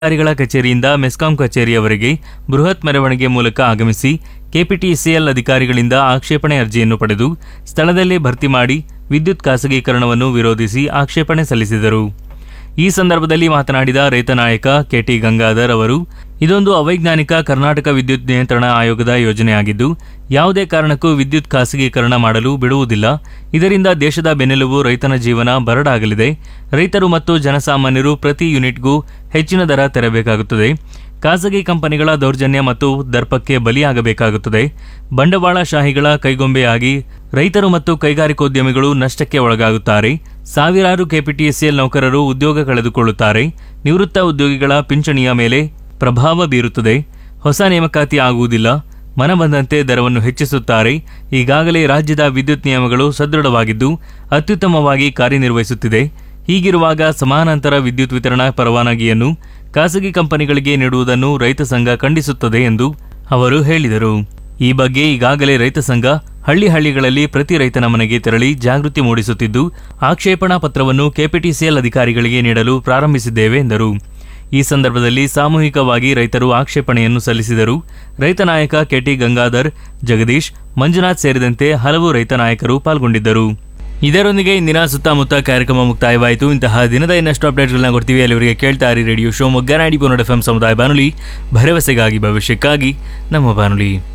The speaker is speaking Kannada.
ಅಧಿಕಾರಿಗಳ ಕಚೇರಿಯಿಂದ ಮೆಸ್ಕಾಂ ಕಚೇರಿಯವರೆಗೆ ಬೃಹತ್ ಮೆರವಣಿಗೆ ಮೂಲಕ ಆಗಮಿಸಿ ಕೆಪಿಟಿಸಿಎಲ್ ಅಧಿಕಾರಿಗಳಿಂದ ಆಕ್ಷೇಪಣೆ ಅರ್ಜಿಯನ್ನು ಪಡೆದು ಸ್ಥಳದಲ್ಲೇ ಭರ್ತಿ ಮಾಡಿ ವಿದ್ಯುತ್ ಖಾಸಗೀಕರಣವನ್ನು ವಿರೋಧಿಸಿ ಆಕ್ಷೇಪಣೆ ಸಲ್ಲಿಸಿದರು ಈ ಸಂದರ್ಭದಲ್ಲಿ ಮಾತನಾಡಿದ ರೈತ ನಾಯಕ ಕೆಟಿ ಗಂಗಾಧರ್ ಅವರು ಇದೊಂದು ಅವೈಜ್ಞಾನಿಕ ಕರ್ನಾಟಕ ವಿದ್ಯುತ್ ನಿಯಂತ್ರಣ ಆಯೋಗದ ಯೋಜನೆಯಾಗಿದ್ದು ಯಾವುದೇ ಕಾರಣಕ್ಕೂ ವಿದ್ಯುತ್ ಖಾಸಗೀಕರಣ ಮಾಡಲು ಬಿಡುವುದಿಲ್ಲ ಇದರಿಂದ ದೇಶದ ಬೆನ್ನೆಲುಬು ರೈತನ ಜೀವನ ಬರಡಾಗಲಿದೆ ರೈತರು ಮತ್ತು ಜನಸಾಮಾನ್ಯರು ಪ್ರತಿ ಯೂನಿಟ್ಗೂ ಹೆಚ್ಚಿನ ದರ ತೆರಬೇಕಾಗುತ್ತದೆ ಖಾಸಗಿ ಕಂಪನಿಗಳ ದೌರ್ಜನ್ಯ ಮತ್ತು ದರ್ಪಕ್ಕೆ ಬಲಿಯಾಗಬೇಕಾಗುತ್ತದೆ ಬಂಡವಾಳಶಾಹಿಗಳ ಕೈಗೊಂಬೆಯಾಗಿ ರೈತರು ಮತ್ತು ಕೈಗಾರಿಕೋದ್ಯಮಿಗಳು ನಷ್ಟಕ್ಕೆ ಒಳಗಾಗುತ್ತಾರೆ ಸಾವಿರಾರು ಕೆಪಿಟಿಎಸ್ಎಲ್ ನೌಕರರು ಉದ್ಯೋಗ ಕಳೆದುಕೊಳ್ಳುತ್ತಾರೆ ನಿವೃತ್ತ ಉದ್ಯೋಗಿಗಳ ಪಿಂಚಣಿಯ ಮೇಲೆ ಪ್ರಭಾವ ಬೀರುತ್ತದೆ ಹೊಸ ನೇಮಕಾತಿ ಆಗುವುದಿಲ್ಲ ಮನಬಂದಂತೆ ದರವನ್ನು ಹೆಚ್ಚಿಸುತ್ತಾರೆ ಈಗಾಗಲೇ ರಾಜ್ಯದ ವಿದ್ಯುತ್ ನಿಯಮಗಳು ಸದೃಢವಾಗಿದ್ದು ಅತ್ಯುತ್ತಮವಾಗಿ ಕಾರ್ಯನಿರ್ವಹಿಸುತ್ತಿದೆ ಹೀಗಿರುವಾಗ ಸಮಾನಾಂತರ ವಿದ್ಯುತ್ ವಿತರಣಾ ಪರವಾನಗಿಯನ್ನು ಖಾಸಗಿ ಕಂಪನಿಗಳಿಗೆ ನೀಡುವುದನ್ನು ರೈತ ಸಂಘ ಖಂಡಿಸುತ್ತದೆ ಎಂದು ಅವರು ಹೇಳಿದರು ಈ ಬಗ್ಗೆ ಈಗಾಗಲೇ ರೈತ ಸಂಘ ಹಳ್ಳಿ ಹಳ್ಳಿಗಳಲ್ಲಿ ಪ್ರತಿ ರೈತನ ಮನೆಗೆ ತೆರಳಿ ಜಾಗೃತಿ ಮೂಡಿಸುತ್ತಿದ್ದು ಆಕ್ಷೇಪಣಾ ಪತ್ರವನ್ನು ಕೆಪಿಟಿಸಿಎಲ್ ಅಧಿಕಾರಿಗಳಿಗೆ ನೀಡಲು ಪ್ರಾರಂಭಿಸಿದ್ದೇವೆ ಎಂದರು ಈ ಸಂದರ್ಭದಲ್ಲಿ ಸಾಮೂಹಿಕವಾಗಿ ರೈತರು ಆಕ್ಷೇಪಣೆಯನ್ನು ಸಲ್ಲಿಸಿದರು ರೈತ ನಾಯಕ ಕೆಟಿ ಗಂಗಾಧರ್ ಜಗದೀಶ್ ಮಂಜುನಾಥ್ ಸೇರಿದಂತೆ ಹಲವು ರೈತ ನಾಯಕರು ಪಾಲ್ಗೊಂಡಿದ್ದರು ಇದರೊಂದಿಗೆ ಇಂದಿನ ಸುತ್ತಮುತ್ತ ಕಾರ್ಯಕ್ರಮ ಮುಕ್ತಾಯವಾಯಿತು ಇಂತಹ ದಿನದ ಇನ್ನಷ್ಟು ಅಪ್ಡೇಟ್ಗಳನ್ನ ಕೊಡ್ತೀವಿ ಅಲ್ಲಿವರೆಗೆ ಕೇಳ್ತಾ ಇರಿ ರೇಡಿಯೋ ಶಿವಮೊಗ್ಗ ನಾಡಿ ಎಫ್ ಸಮುದಾಯ ಬಾನುಲಿ ಭರವಸೆಗಾಗಿ ಭವಿಷ್ಯಕ್ಕಾಗಿ ನಮ್ಮ ಬಾನುಲಿ